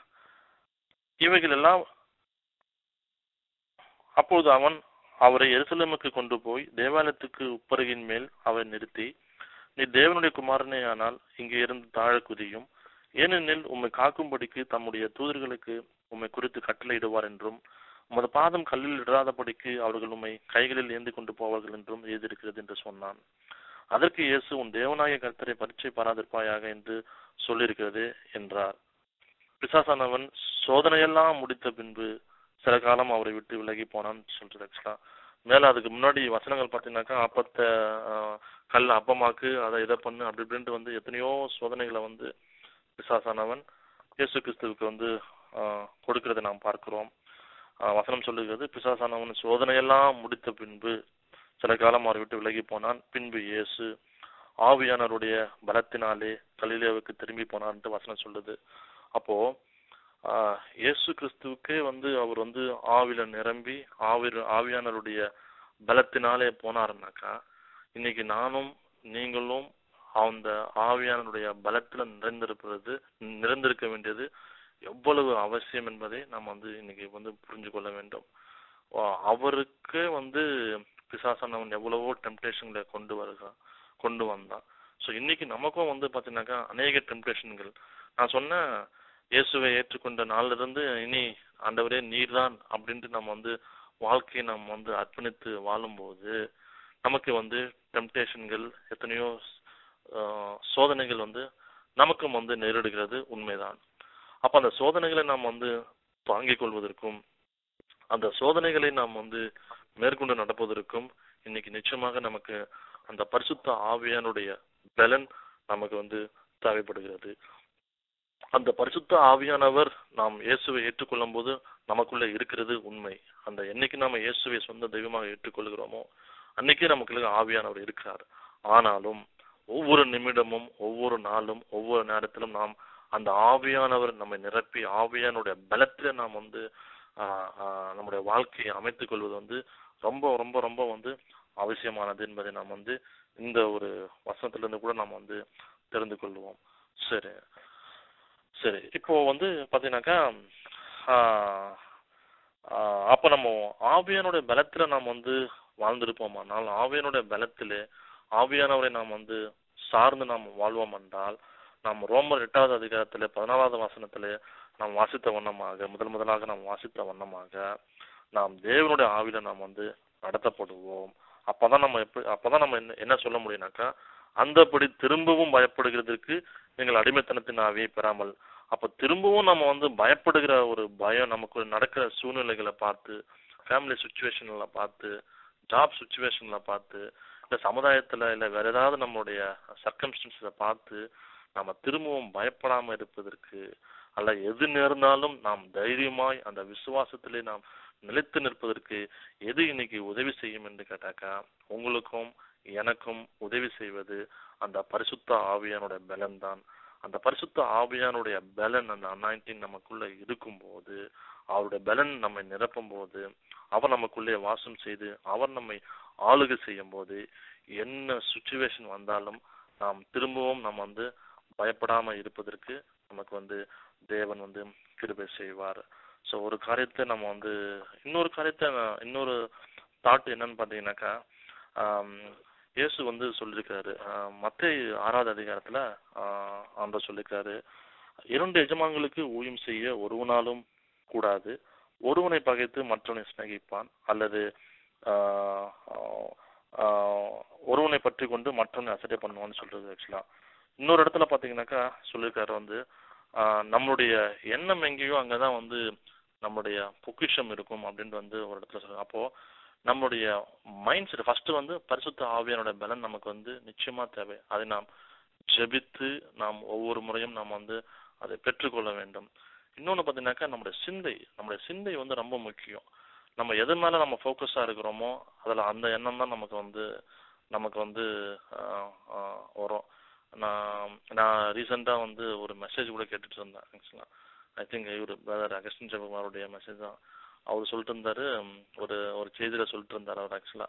Speaker 2: இவைகள் எல்லாம் அப்பொழுது அவன் அவரை எருசலேமுக்கு கொண்டு போய் தேவாலயத்துக்கு உப்பருகின் மேல் அவரை நிறுத்தி நீ தேவனுடைய குமாரனே ஆனால் இங்கே இருந்து தாழ குதியும் ஏனெனில் உம்மை காக்கும்படிக்கு தம்முடைய தூதர்களுக்கு உம்மை குறித்து கட்டளையிடுவார் என்றும் உமது பாதம் கல்லில் இடாதபடிக்கு அவர்கள் உம்மை கைகளில் ஏந்தி கொண்டு போவார்கள் என்றும் எழுதியிருக்கிறது என்று சொன்னான் அதற்கு இயேசு உன் தேவனாய கர்த்தரை பரீட்சை பாராதிருப்பாயாக என்று சொல்லியிருக்கிறது என்றார் பிசாசானவன் சோதனையெல்லாம் முடித்த பின்பு சில காலம் அவரை விட்டு விலகி போனான்னு சொல்றது ஆக்சுவலா மேல அதுக்கு முன்னாடி வசனங்கள் பார்த்தீங்கன்னாக்கா அப்பத்தை ஆஹ், கல் அப்பமாக்கு அதை இதை பண்ணு அப்படி இப்படின்ட்டு வந்து எத்தனையோ சோதனைகளை வந்து பிசாசானவன் இயேசு கிறிஸ்துவுக்கு வந்து ஆஹ், கொடுக்கிறதை நாம் பார்க்கிறோம் ஆஹ், வசனம் சொல்லுகிறது பிசாசானவன் சோதனையெல்லாம் முடித்த பின்பு சில காலம் அவரை விட்டு விலகி போனான் பின்பு இயேசு ஆவியானவருடைய பலத்தினாலே கலிலேயாவுக்கு திரும்பி போனான்ட்டு வசனம் சொல்லுது அப்போ ஆஹ், இயேசு கிறிஸ்துவுக்கே வந்து அவர் வந்து ஆவில நிரம்பி ஆவி ஆவியானவருடைய பலத்தினாலே போனாருனாக்கா இன்னைக்கு நானும் நீங்களும் அந்த ஆவியானவருடைய பலத்துல நிறைந்திருப்பது நிறைந்திருக்க வேண்டியது எவ்வளவு அவசியம் என்பதை நாம் வந்து இன்னைக்கு வந்து புரிஞ்சு கொள்ள வேண்டும் ஆஹ் அவருக்கு வந்து பிசாசானவன் எவ்வளவோ டெம்டேஷன்களை கொண்டு வருகா கொண்டு வந்தான் ஸோ இன்னைக்கு நமக்கும் வந்து பார்த்தீங்கன்னாக்கா அநேக டெம்டேஷன்கள் நான் சொன்னேன் இயேசுவை ஏற்றுக்கொண்ட நாள்ல இருந்து இனி ஆண்டவரே நீர்தான் அப்படின்ட்டு நம்ம வந்து வாழ்க்கையை நாம் வந்து அர்ப்பணித்து வாழும்போது நமக்கு வந்து டெம்டேஷன்கள் எத்தனையோ ஆஹ், சோதனைகள் வந்து நமக்கும் வந்து நேரிடுகிறது உண்மைதான் அப்ப அந்த சோதனைகளை நாம் வந்து தாங்கிக் கொள்வதற்கும் அந்த சோதனைகளை நாம் வந்து மேற்கொண்டு நடப்பதற்கும் இன்னைக்கு நிச்சயமாக நமக்கு அந்த பரிசுத்த ஆவியானுடைய பலன் நமக்கு வந்து தேவைப்படுகிறது அந்த பரிசுத்த ஆவியானவர் நாம் இயேசுவை ஏற்றுக்கொள்ளும் போது நமக்குள்ள இருக்கிறது உண்மை அந்த என்னைக்கு நாம இயேசுவை சொந்த தெய்வமாக ஏற்றுக்கொள்கிறோமோ அன்னைக்கே நமக்குள்ள ஆவியானவர் இருக்கிறார் ஆனாலும் ஒவ்வொரு நிமிடமும் ஒவ்வொரு நாளும் ஒவ்வொரு நேரத்திலும் நாம் அந்த ஆவியானவர் நம்மை நிரப்பி ஆவியானுடைய பலத்தில நாம் வந்து ஆஹ், ஆஹ், நம்முடைய வாழ்க்கையை அமைத்துக் கொள்வது வந்து ரொம்ப ரொம்ப ரொம்ப வந்து அவசியமானது என்பதை நாம் வந்து இந்த ஒரு வசனத்திலிருந்து கூட நாம் வந்து தெரிந்து கொள்வோம் சரி சரி இப்போ வந்து பாத்தீங்கன்னாக்கா ஆஹ், ஆஹ், அப்ப நம்ம ஆவியானுடைய பலத்துல நாம் வந்து வாழ்ந்திருப்போமானால் ஆவியானுடைய பலத்திலே ஆவியானவரை நாம் வந்து சார்ந்து நாம் வாழ்வோம் என்றால் நாம் ரோமர் எட்டாவது அதிகாரத்திலே பதினாலாவது வசனத்திலே நாம் வாசித்த வண்ணமாக முதல் முதலாக நாம் வாசித்த வண்ணமாக நாம் தேவனுடைய ஆவியில நாம் வந்து நடத்தப்படுவோம் அப்பதான் நம்ம எப்படி அப்பதான் நம்ம என்ன என்ன சொல்ல முடியும்னாக்கா அந்தபடி திரும்பவும் பயப்படுகிறதுக்கு நீங்கள் அடிமைத்தனத்தின் ஆவியை பெறாமல் அப்ப திரும்பவும் நம்ம வந்து பயப்படுகிற ஒரு பயம் நமக்கு நடக்கிற சூழ்நிலைகளை பார்த்து ஃபேமிலி சுச்சுவேஷன்ல பார்த்து ஜாப் சுச்சுவேஷன்ல பார்த்து இல்ல சமுதாயத்துல இல்ல வேற ஏதாவது நம்மளுடைய சர்க்கம்ஸ்டன்ஸை பார்த்து நாம திரும்பவும் பயப்படாம இருப்பதற்கு அல்ல எது நேர்ந்தாலும் நாம் தைரியமாய் அந்த விசுவாசத்திலே நாம் நிலைத்து நிற்பதற்கு எது இன்னைக்கு உதவி செய்யும் என்று கேட்டாக்கா உங்களுக்கும் எனக்கும் உதவி செய்வது அந்த பரிசுத்த ஆவியானுடைய பலன் தான் அந்த பரிசுத்த ஆவியானுடைய பலன் அந்த அனாயிண்டிங் நமக்குள்ள இருக்கும்போது அவருடைய பலன் நம்மை நிரப்பும் போது அவர் நமக்குள்ளே வாசம் செய்து அவர் நம்மை ஆளுகை செய்யும் போது என்ன சுச்சுவேஷன் வந்தாலும் நாம் திரும்பவும் நம்ம வந்து பயப்படாம இருப்பதற்கு நமக்கு வந்து தேவன் வந்து கிருபை செய்வார் ஸோ ஒரு காரியத்தை நம்ம வந்து இன்னொரு காரியத்தை நான் இன்னொரு தாட் என்னன்னு பார்த்தீங்கன்னாக்கா ஆம், இயேசு வந்து சொல்லியிருக்காரு மத்திய ஆறாவது அதிகாரத்துல ஆஹ், ஆண்டவர் சொல்லியிருக்காரு இரண்டு எஜமான்களுக்கு ஊழியம் செய்ய ஒருவனாலும் கூடாது ஒருவனை பகைத்து மற்றவனை சிநேகிப்பான் அல்லது ஆஹ், ஆஹ், ஒருவனை பற்றி கொண்டு மற்றவனை அசட்டை பண்ணுவான்னு சொல்றது ஆக்சுவலா இன்னொரு இடத்துல பாத்தீங்கன்னாக்கா சொல்லியிருக்காரு வந்து ஆஹ், நம்மளுடைய எண்ணம் எங்கேயோ அங்கதான் வந்து நம்மளுடைய பொக்கிஷம் இருக்கும் அப்படின்ட்டு வந்து ஒரு இடத்துல சொல்லுங்க அப்போ நம்மளுடைய மைண்ட் செட் ஃபர்ஸ்ட் வந்து பரிசுத்த ஆவியானோட பலன் நமக்கு வந்து நிச்சயமா தேவை அதை நாம் ஜெபித்து நாம் ஒவ்வொரு முறையும் நாம் வந்து அதை பெற்றுக்கொள்ள வேண்டும் இன்னொன்னு பாத்தீங்கன்னாக்கா நம்முடைய சிந்தை நம்முடைய சிந்தை வந்து ரொம்ப முக்கியம் நம்ம எது மேல நம்ம ஃபோக்கஸா இருக்கிறோமோ அதுல அந்த எண்ணம் தான் நமக்கு வந்து நமக்கு வந்து ஆஹ், ஆஹ், வரும் நான் நான் ரீசெண்டா வந்து ஒரு மெசேஜ் கூட கேட்டுட்டு இருந்தேன் ஆக்சுவலா ஐ திங்க் இவர் பிரதர் அகஸ்டின் ஜெபகுமாருடைய மெசேஜ் தான் அவர் சொல்லிட்டு இருந்தாரு ம், ஒரு ஒரு செய்தியில சொல்லிட்டு இருந்தாரு அவர் ஆக்சுவலா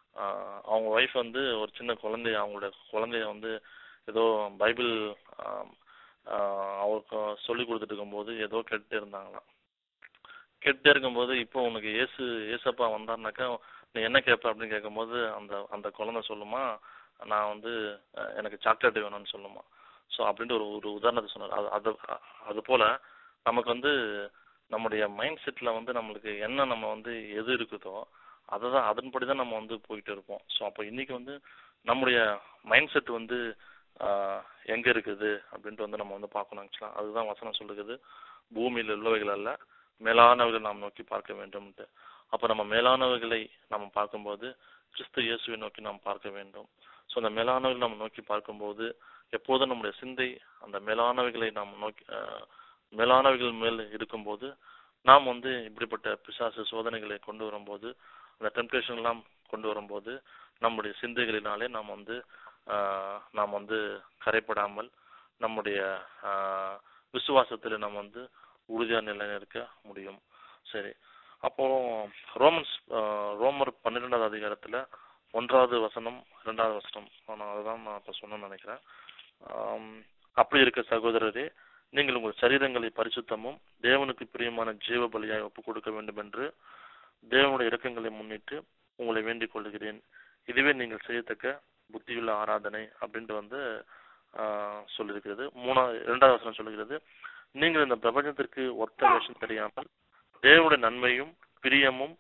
Speaker 2: அவங்க ஒய்ஃப் வந்து ஒரு சின்ன குழந்தைய அவங்களோட குழந்தைய வந்து ஏதோ பைபிள் ஆம், ஆஹ், அவருக்கு சொல்லி கொடுத்துட்டு இருக்கும்போது ஏதோ கேட்டுட்டே இருந்தாங்களாம் கேட்டுட்டே இருக்கும்போது இப்போ உனக்கு ஏசு ஏசப்பா வந்தாருனாக்கா நீ என்ன கேட்ப அப்படின்னு கேட்கும்போது அந்த அந்த குழந்தை சொல்லுமா நான் வந்து அஹ், எனக்கு சாக்லேட் வேணும்னு சொல்லுமா ஸோ அப்படின்ட்டு ஒரு ஒரு உதாரணத்தை சொன்னார் அது அது அது போல நமக்கு வந்து நம்முடைய மைண்ட் செட்ல வந்து நம்மளுக்கு என்ன நம்ம வந்து எது இருக்குதோ அதை தான் அதன்படி தான் நம்ம வந்து போயிட்டு இருப்போம் ஸோ அப்போ இன்னைக்கு வந்து நம்முடைய மைண்ட் செட் வந்து ஆஹ், எங்க இருக்குது அப்படின்ட்டு வந்து நம்ம வந்து பார்க்கணும் ஆக்சுவலா அதுதான் வசனம் சொல்லுகிறது பூமியில் உள்ளவைகள் அல்ல மேலானவர்கள் நாம் நோக்கி பார்க்க வேண்டும்ட்டு அப்ப நம்ம மேலானவர்களை நம்ம பார்க்கும்போது கிறிஸ்து இயேசுவை நோக்கி நாம் பார்க்க வேண்டும் ஸோ அந்த மேலானவர்களை நம்ம நோக்கி பார்க்கும்போது எப்போதும் நம்முடைய சிந்தை அந்த மேலானவைகளை நாம் நோக்கி ஆஹ், மேலானவைகள் மேல் இருக்கும்போது நாம் வந்து இப்படிப்பட்ட பிசாசு சோதனைகளை கொண்டு வரும்போது அந்த டெம்டேஷன் எல்லாம் கொண்டு வரும்போது நம்முடைய சிந்தைகளினாலே நாம் வந்து ஆஹ், நாம் வந்து கரைப்படாமல் நம்முடைய ஆஹ், விசுவாசத்தில் நாம் வந்து உறுதியா நிலைநிற்க முடியும் சரி அப்போ ரோமன்ஸ் ஆஹ், ரோமர் பன்னிரெண்டாவது அதிகாரத்துல ஒன்றாவது வசனம் இரண்டாவது வசனம் நான் அதுதான் நான் இப்ப சொன்னேன்னு நினைக்கிறேன் ஆம், அப்படி இருக்க சகோதரரே நீங்கள் உங்கள் சரீரங்களை பரிசுத்தமும் தேவனுக்கு பிரியமான ஜீவ பலியாய் ஒப்புக் கொடுக்க வேண்டும் என்று தேவனுடைய இரக்கங்களை முன்னிட்டு உங்களை வேண்டிக் கொள்கிறேன் இதுவே நீங்கள் செய்யத்தக்க புத்தியுள்ள ஆராதனை அப்படின்ட்டு வந்து ஆஹ், சொல்லியிருக்கிறது மூணாவது இரண்டாவது வசனம் சொல்லுகிறது நீங்கள் இந்த பிரபஞ்சத்திற்கு ஒத்த வேஷம் தெரியாமல் தேவனுடைய நன்மையும் பிரியமும்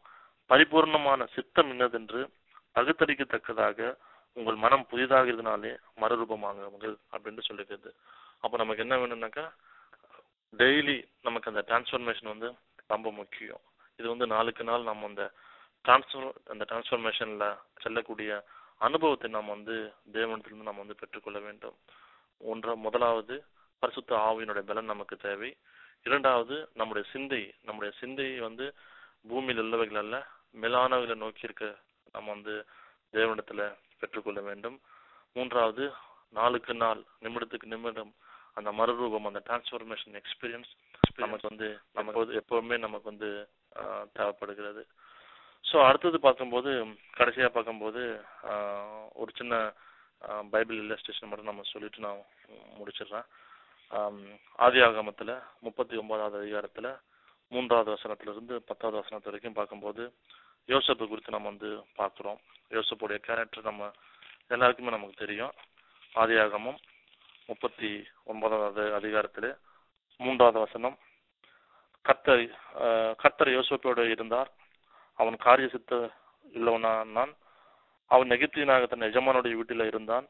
Speaker 2: பரிபூர்ணமான சித்தம் இன்னதென்று பகுத்தறிக்கத்தக்கதாக உங்கள் மனம் புதிதாகிறதுனாலே மறுரூபமாகுங்கள் அப்படின்னு சொல்லிக்கிறது அப்ப நமக்கு என்ன வேணும்னாக்கா டெய்லி நமக்கு அந்த டிரான்ஸ்ஃபர்மேஷன் வந்து ரொம்ப முக்கியம் இது வந்து நாளுக்கு நாள் நம்ம அந்த டிரான்ஸ்ஃபர் அந்த டிரான்ஸ்ஃபர்மேஷன்ல செல்லக்கூடிய அனுபவத்தை நாம் வந்து தேவனத்திலிருந்து நாம் வந்து பெற்றுக்கொள்ள வேண்டும் ஒன்ற முதலாவது பரிசுத்த ஆவியினுடைய பலன் நமக்கு தேவை இரண்டாவது நம்முடைய சிந்தை நம்முடைய சிந்தை வந்து பூமியில் உள்ளவைகள் அல்ல மேலானவைகளை நோக்கி இருக்க நம்ம வந்து தேவனிடத்துல பெற்றுக்கொள்ள வேண்டும் மூன்றாவது நாளுக்கு நாள் நிமிடத்துக்கு நிமிடம் அந்த மறுரூபம் அந்த டிரான்ஸ்ஃபர்மேஷன் எக்ஸ்பீரியன்ஸ் நமக்கு வந்து நமக்கு வந்து எப்பவுமே நமக்கு வந்து ஆஹ், தேவைப்படுகிறது ஸோ அடுத்தது பார்க்கும்போது கடைசியா பார்க்கும்போது ஆஹ், ஒரு சின்ன ஆஹ், பைபிள் இல்லஸ்ட்ரேஷன் மட்டும் நம்ம சொல்லிட்டு நான் முடிச்சிடுறேன் ஆம், ஆதியாகமத்துல முப்பத்தி ஒன்பதாவது அதிகாரத்துல மூன்றாவது வசனத்துல இருந்து பத்தாவது வசனத்து வரைக்கும் பார்க்கும்போது யோசப்பு குறித்து நம்ம வந்து பார்க்கிறோம் யோசப்புடைய கேரக்டர் நம்ம எல்லாருக்குமே நமக்கு தெரியும் ஆதியாகமம் முப்பத்தி ஒன்பதாவது அதிகாரத்திலே மூன்றாவது வசனம் கர்த்தர் ஆஹ், கர்த்தர் யோசப்போடு இருந்தார் அவன் காரிய சித்த உள்ளவனான் அவன் நெகித்தியனாக தன் எஜமானுடைய வீட்டில் இருந்தான்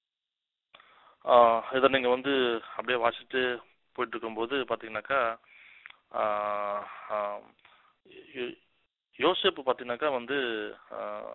Speaker 2: ஆஹ், இதை நீங்க வந்து அப்படியே வாசிட்டு போயிட்டு இருக்கும்போது பாத்தீங்கன்னாக்கா ஆஹ், ஆஹ், யோ- யோசேப்பு பாத்தீங்கன்னாக்கா வந்து ஆஹ்,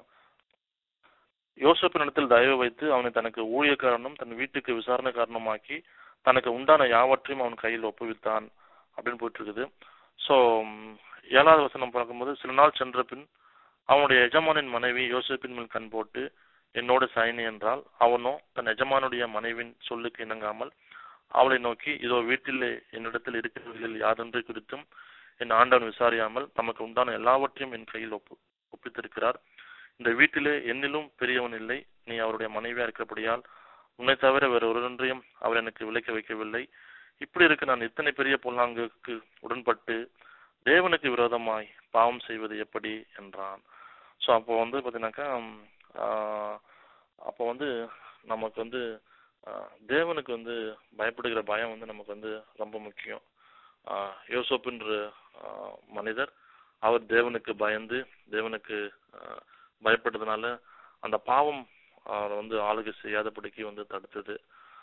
Speaker 2: யோசேப்பினிடத்தில் தயவு வைத்து அவனை தனக்கு ஊழியக்காரனும் தன் வீட்டுக்கு விசாரணைக்காரனுமாக்கி தனக்கு உண்டான யாவற்றையும் அவன் கையில் ஒப்புவித்தான் அப்படின்னு போயிட்டு இருக்குது ஸோ ஏழாவது வசனம் பார்க்கும்போது சில நாள் சென்ற பின் அவனுடைய எஜமானின் மனைவி யோசேப்பின் மேல் கண் போட்டு என்னோடு சயனி என்றால் அவனோ தன் எஜமானுடைய மனைவின் சொல்லுக்கு இணங்காமல் அவளை நோக்கி இதோ வீட்டிலே என்னிடத்தில் இருக்கிறவர்களில் யாதொன்றை குறித்தும் என் ஆண்டவன் விசாரியாமல் தமக்கு உண்டான எல்லாவற்றையும் என் கையில் ஒப்பு ஒப்பித்திருக்கிறார் இந்த வீட்டிலே என்னிலும் பெரியவன் இல்லை நீ அவருடைய மனைவியா இருக்கிறபடியால் உன்னை தவிர வேறு ஒருவரையும் அவர் எனக்கு விலைக்க வைக்கவில்லை இப்படி இருக்க நான் இத்தனை பெரிய பொல்லாங்குக்கு உடன்பட்டு தேவனுக்கு விரோதமாய் பாவம் செய்வது எப்படி என்றான் ஸோ அப்போ வந்து பார்த்தீங்கன்னாக்கா ம், ஆஹ், அப்போ வந்து நமக்கு வந்து ஆஹ், தேவனுக்கு வந்து பயப்படுகிற பயம் வந்து நமக்கு வந்து ரொம்ப முக்கியம் ஆஹ், யோசேப்புன்ற ஆஹ், மனிதர் அவர் தேவனுக்கு பயந்து தேவனுக்கு ஆஹ், பயப்பட்டதுனால அந்த பாவம் அவரை வந்து ஆளுகை செய்யாதபடிக்கு வந்து தடுத்தது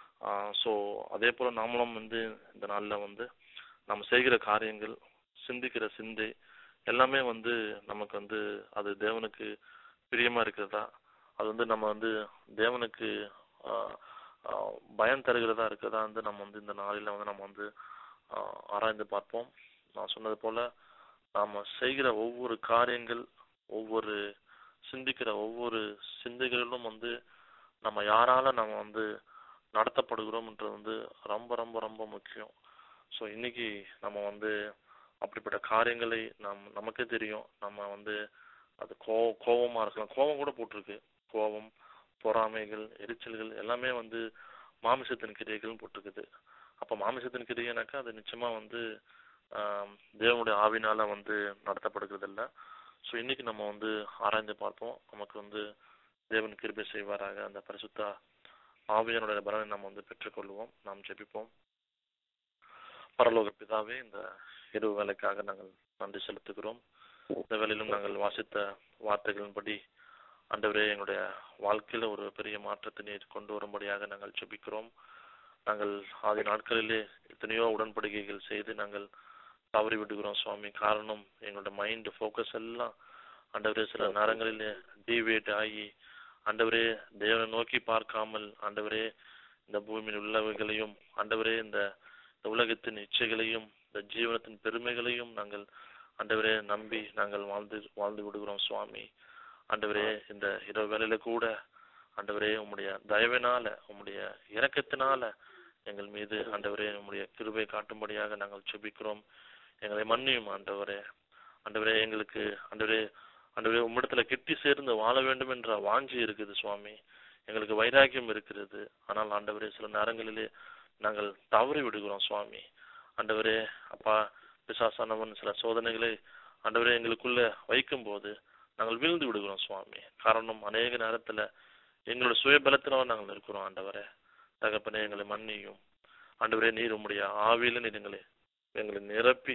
Speaker 2: ஸோ அதே போல நாமளும் வந்து இந்த நாள்ல வந்து நம்ம செய்கிற காரியங்கள் சிந்திக்கிற சிந்தை எல்லாமே வந்து நமக்கு வந்து அது தேவனுக்கு பிரியமா இருக்கிறதா அது வந்து நம்ம வந்து தேவனுக்கு ஆஹ், ஆஹ், பயம் தருகிறதா இருக்கிறதா வந்து நம்ம வந்து இந்த நாளில வந்து நம்ம வந்து ஆஹ், ஆராய்ந்து பார்ப்போம் நான் சொன்னது போல நாம செய்கிற ஒவ்வொரு காரியங்கள் ஒவ்வொரு சிந்திக்கிற ஒவ்வொரு சிந்தைகளிலும் வந்து நம்ம யாரால நம்ம வந்து நடத்தப்படுகிறோம்ன்றது வந்து ரொம்ப ரொம்ப ரொம்ப முக்கியம் ஸோ இன்னைக்கு நம்ம வந்து அப்படிப்பட்ட காரியங்களை நம் நமக்கே தெரியும் நம்ம வந்து அது கோ கோபமா இருக்கலாம் கோபம் கூட போட்டிருக்கு கோபம் பொறாமைகள் எரிச்சல்கள் எல்லாமே வந்து மாமிசத்தின் கிரியைகள் போட்டிருக்குது அப்ப மாமிசத்தின் கிரியைனாக்கா அது நிச்சயமா வந்து ஆம், தேவனுடைய ஆவினால வந்து நடத்தப்படுகிறது இல்ல ஸோ இன்னைக்கு நம்ம வந்து ஆராய்ந்து பார்ப்போம் நமக்கு வந்து தேவன் கிருபை செய்வாராக அந்த பரிசுத்த ஆவியனுடைய பலனை நம்ம வந்து பெற்றுக்கொள்வோம் நாம் ஜெபிப்போம் பரலோக பிதாவே இந்த இரவு வேலைக்காக நாங்கள் நன்றி செலுத்துகிறோம் இந்த வேலையிலும் நாங்கள் வாசித்த வார்த்தைகளின்படி ஆண்டவரே எங்களுடைய வாழ்க்கையில ஒரு பெரிய மாற்றத்தை நீர் கொண்டு வரும்படியாக நாங்கள் ஜெபிக்கிறோம் நாங்கள் ஆதி நாட்களிலே எத்தனையோ உடன்படிக்கைகள் செய்து நாங்கள் தவறி விடுகிறோம் சுவாமி காரணம் எங்களோட மைண்ட் ஃபோக்கஸ் எல்லாம் ஆண்டவரே சில நேரங்களிலே டீவியேட் ஆகி ஆண்டவரே தேவனை நோக்கி பார்க்காமல் ஆண்டவரே இந்த பூமியில் உள்ளவைகளையும் ஆண்டவரே இந்த இந்த உலகத்தின் இச்சைகளையும் இந்த ஜீவனத்தின் பெருமைகளையும் நாங்கள் ஆண்டவரே நம்பி நாங்கள் வாழ்ந்து வாழ்ந்து விடுகிறோம் சுவாமி ஆண்டவரே இந்த இரவு வேளையில கூட ஆண்டவரே உம்முடைய தயவினால உம்முடைய இரக்கத்தினால எங்கள் மீது ஆண்டவரே உம்முடைய கிருபை காட்டும்படியாக நாங்கள் செபிக்கிறோம் எங்களை மன்னியும் ஆண்டவரே ஆண்டவரே எங்களுக்கு ஆண்டவரே ஆண்டவரே உம்மிடத்துல கெட்டி சேர்ந்து வாழ வேண்டும் என்ற வாஞ்சி இருக்குது சுவாமி எங்களுக்கு வைராக்கியம் இருக்கிறது ஆனால் ஆண்டவரே சில நேரங்களிலே நாங்கள் தவறி விடுகிறோம் சுவாமி ஆண்டவரே அப்பா பிசாசானவன் சில சோதனைகளை ஆண்டவரே எங்களுக்குள்ள வைக்கும்போது நாங்கள் வீழ்ந்து விடுகிறோம் சுவாமி காரணம் அநேக நேரத்துல எங்களோட சுயபலத்தினால நாங்கள் இருக்கிறோம் ஆண்டவரே தகப்பனே எங்களை மன்னியும் ஆண்டவரே நீர் உம்முடைய ஆவியில நீர் எங்களை எங்களை நிரப்பி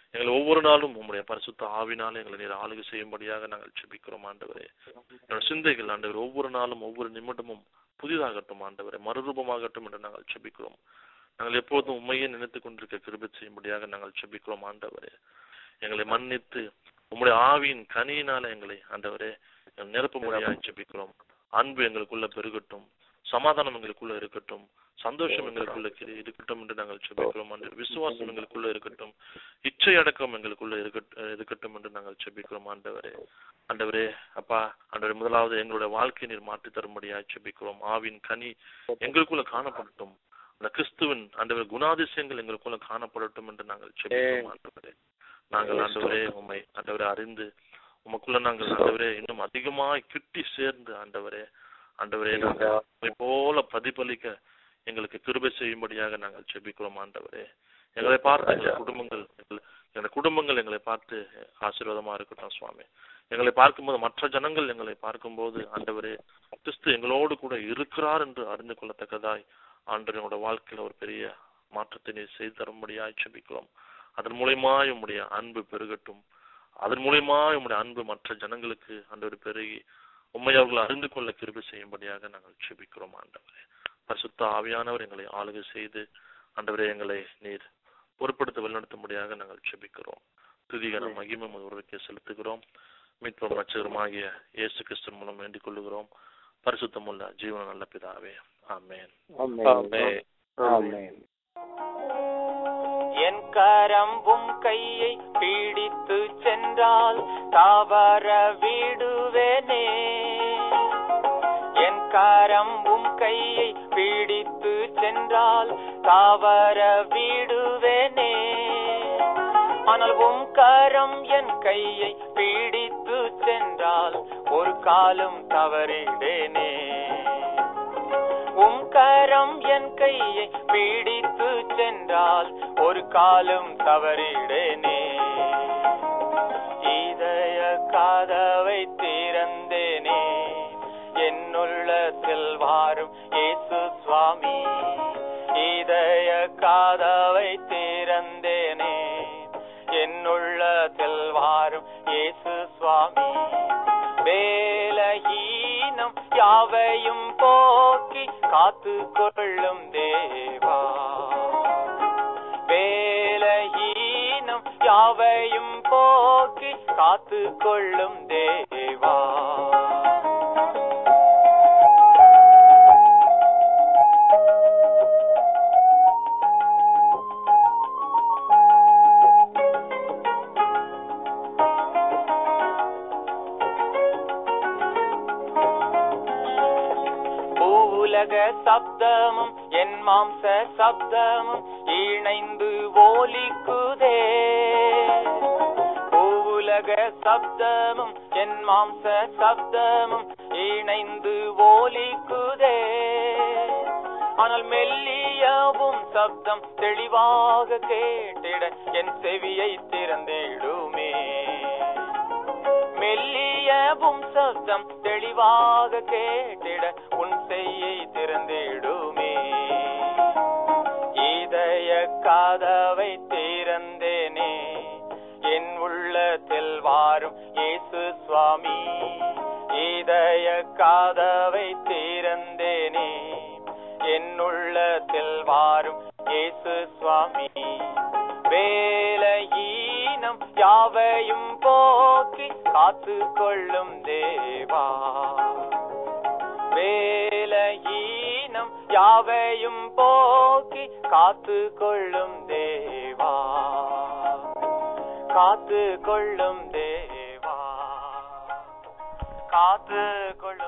Speaker 2: எங்களை ஒவ்வொரு நாளும் உம்முடைய பரிசுத்த ஆவினாலே எங்களை நீர் ஆளுகை செய்யும்படியாக நாங்கள் செபிக்கிறோம் ஆண்டவரே என்னோட சிந்தைகள் ஆண்டவர் ஒவ்வொரு நாளும் ஒவ்வொரு நிமிடமும் புதிதாகட்டும் ஆண்டவரே மறுரூபமாகட்டும் என்று நாங்கள் செபிக்கிறோம் நாங்கள் எப்போதும் உண்மையை நினைத்துக் கொண்டிருக்க கிருபை செய்யும்படியாக நாங்கள் செபிக்கிறோம் ஆண்டவரே எங்களை மன்னித்து உம்முடைய ஆவியின் கனியினால எங்களை ஆண்டவரே நிரப்பும்படியாக செபிக்கிறோம் அன்பு எங்களுக்குள்ள பெருகட்டும் சமாதானம் எங்களுக்குள்ள இருக்கட்டும் சந்தோஷம் எங்களுக்குள்ள இரு- இருக்கட்டும் என்று நாங்கள் செபிக்கிறோம் அன்று விசுவாசம் எங்களுக்குள்ள இருக்கட்டும் இச்சை அடக்கம் எங்களுக்குள்ள இருக்கட்டும் இருக்கட்டும் என்று நாங்கள் செபிக்கிறோம் ஆண்டவரே ஆண்டவரே அப்பா ஆண்டவரே முதலாவது எங்களுடைய வாழ்க்கையை நீர் மாற்றி தரும்படியாக செபிக்கிறோம் ஆவின் கனி எங்களுக்குள்ள காணப்படட்டும் அந்த கிறிஸ்துவின் ஆண்டவர் குணாதிசயங்கள் எங்களுக்குள்ள காணப்படட்டும் என்று நாங்கள் செபிக்கிறோம் ஆண்டவரே நாங்கள் ஆண்டவரே உம்மை ஆண்டவரே அறிந்து உமக்குள்ள நாங்கள் ஆண்டவரே இன்னும் அதிகமாய் கிட்டி சேர்ந்து ஆண்டவரே ஆண்டவரே நாங்கள் உம்மை போல பிரதிபலிக்க எங்களுக்கு கிருபை செய்யும்படியாக நாங்கள் செபிக்கிறோம் ஆண்டவரே எங்களை பார்த்து எங்கள் குடும்பங்கள் எங்கள் எங்கள் குடும்பங்கள் எங்களை பார்த்து ஆசீர்வாதமா இருக்கட்டும் சுவாமி எங்களை பார்க்கும்போது மற்ற ஜனங்கள் எங்களை பார்க்கும்போது ஆண்டவரே கிறிஸ்து எங்களோடு கூட இருக்கிறார் என்று அறிந்து கொள்ளத்தக்கதாய் ஆண்டவர் எங்களோட வாழ்க்கையில ஒரு பெரிய மாற்றத்தை நீர் செய்து தரும்படியாய் செபிக்கிறோம் அதன் மூலியமாய் உம்முடைய அன்பு பெருகட்டும் அதன் மூலியமாய் உம்முடைய அன்பு மற்ற ஜனங்களுக்கு ஆண்டவர் பெருகி உண்மை அவர்கள் அறிந்து கொள்ள கிருபை செய்யும்படியாக நாங்கள் செபிக்கிறோம் ஆண்டவரே பரிசுத்த ஆவியானவர் எங்களை ஆளுகை செய்து ஆண்டவரே எங்களை நீர் பொறுப்படுத்த வழிநடத்தும்படியாக நாங்கள் செபிக்கிறோம் துதிகர மகிமை ஒருவருக்கே செலுத்துகிறோம் மீட்பும் ரட்சகருமாகிய இயேசு கிறிஸ்து மூலம் வேண்டிக் கொள்ளுகிறோம் பரிசுத்தமுள்ள ஜீவன நல்ல பிதாவே ஆமென்
Speaker 4: ஆமென்.
Speaker 3: ஆமென்
Speaker 1: என் கரம்பும் கையை பீடித்து சென்றால் தவற விடுவேனே என் கரம்பும் கையை பீடித்து சென்றால் தவற விடுவேனே ஆனால் உம் கரம் என் கையை பீடித்து சென்றால் ஒரு காலம் தவறிடேனே உம் கரம் என் கையை பீடித்து சென்றால் ஒரு காலம் தவறிடேனே இதய காதவை திறந்தேனே என்னுள்ளத்தில் வாரும் இயேசு சுவாமி இதய காதவை திறந்தேனே என்னுள்ளத்தில் வாரும் இயேசு சுவாமி வேலஹீனம் யாவையும் போக்கி காத்து கொள்ளும் தேவா வேலஹீனம் யாவையும் போக்கி காத்து கொள்ளும் தேவா பூவுலக சப்தமும் என் மாம்ச சப்தமும் இணைந்து ஓலிக்குதே பூவுலக சப்தமும் என் மாம்ச சப்தமும் இணைந்து ஓலிக்குதே ஆனால் மெல்லியவும் சப்தம் தெளிவாக கேட்டிட என் செவியை திறந்திடுமே மெல்லியவும் சப்தம் தெளிவாக கேட்டிட உன் செய்யை திறந்திடுமே இதய காதவை திறந்தேனே என் உள்ளத்தில் வாரும் இயேசு சுவாமி இதய காதவை திறந்தேனே என் உள்ளத்தில் வாரும் இயேசு சுவாமி வேலையீனம் யாவையும் போக்கி காத்து கொள்ளும் தேவா வேலையீனம் யாவையும் போக்கி காத்து கொள்ளும் தேவா காத்து கொள்ளும் தேவா காத்து கொள்ளும்